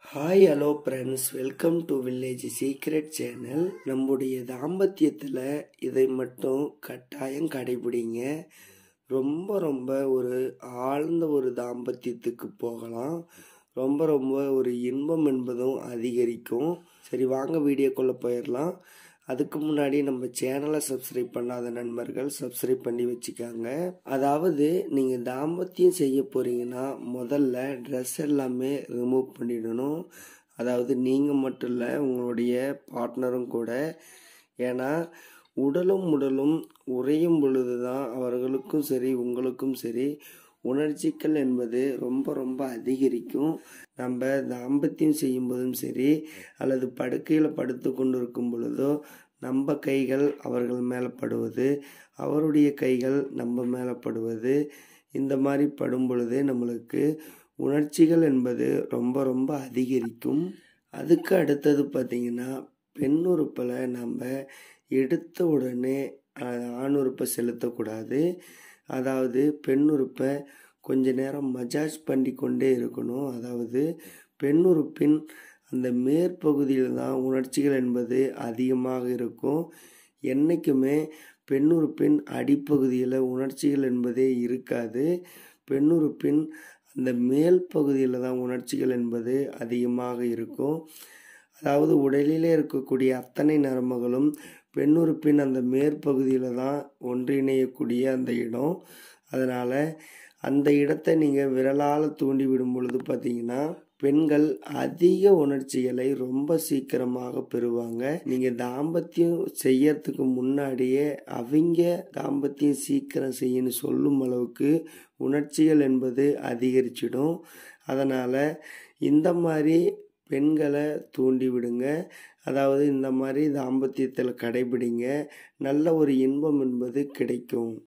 hi hello friends welcome to village secret channel நம்முடைய தாம்பத்தியத்தில் இதை மட்டும் கட்டாயம் கடைபிடிங்க ரொம்ப ரொம்ப ஒரு ஆழ்ந்த ஒரு தாம்பத்தியத்துக்கு போகலாம் ரொம்ப ரொம்ப ஒரு இன்பம் என்பதும் அதிகரிக்கும் சரி வாங்க வீடியோக்குள்ளே போயிடலாம் அதுக்கு முன்னாடி நம்ம சேனலை சப்ஸ்கிரைப் பண்ணாத நண்பர்கள் சப்ஸ்கிரைப் பண்ணி வச்சுக்காங்க அதாவது நீங்கள் தாம்பத்தியம் செய்ய போகிறீங்கன்னா முதல்ல ட்ரெஸ் எல்லாமே ரிமூவ் பண்ணிடணும் அதாவது நீங்கள் மட்டும் இல்லை உங்களுடைய பார்ட்னரும் கூட ஏன்னா உடலும் உடலும் உறையும் பொழுது தான் அவர்களுக்கும் சரி உங்களுக்கும் சரி உணர்ச்சிகள் என்பது ரொம்ப ரொம்ப அதிகரிக்கும் நம்ம தாம்பத்தியம் செய்யும்போதும் சரி அல்லது படுக்கையில் படுத்து கொண்டு இருக்கும் பொழுதோ நம்ம கைகள் அவர்கள் மேலே படுவது அவருடைய கைகள் நம்ம மேலே படுவது இந்த மாதிரி படும் பொழுது நம்மளுக்கு உணர்ச்சிகள் என்பது ரொம்ப ரொம்ப அதிகரிக்கும் அதுக்கு அடுத்தது பார்த்திங்கன்னா பெண் உறுப்பில் நம்ம எடுத்த உடனே ஆண் உறுப்பை செலுத்தக்கூடாது அதாவது பெண் உறுப்பை கொஞ்ச நேரம் மஜாஜ் பண்ணி கொண்டே இருக்கணும் அதாவது பெண் உறுப்பின் அந்த மேற்பகுதியில் தான் உணர்ச்சிகள் என்பது அதிகமாக இருக்கும் என்றைக்குமே பெண் உறுப்பின் அடிப்பகுதியில் உணர்ச்சிகள் என்பதே இருக்காது பெண் உறுப்பின் அந்த மேல் பகுதியில் தான் உணர்ச்சிகள் என்பது அதிகமாக இருக்கும் அதாவது உடலிலே இருக்கக்கூடிய அத்தனை நரம்புகளும் பெண் உறுப்பின் அந்த மேற்பகுதியில் தான் ஒன்றிணையக்கூடிய அந்த இடம் அதனால் அந்த இடத்தை நீங்கள் விரலால் தூண்டி விடும் பொழுது பார்த்தீங்கன்னா பெண்கள் அதிக உணர்ச்சிகளை ரொம்ப சீக்கிரமாக பெறுவாங்க நீங்கள் தாம்பத்தியம் செய்யறதுக்கு முன்னாடியே அவங்க தாம்பத்தியம் சீக்கிரம் செய்யணும் சொல்லும் அளவுக்கு உணர்ச்சிகள் என்பது அதிகரிச்சிடும் அதனால் இந்த மாதிரி பெண்களை தூண்டி விடுங்க அதாவது இந்த மாதிரி தாம்பத்தியத்தில் கடைபிடிங்க நல்ல ஒரு இன்பம் என்பது கிடைக்கும்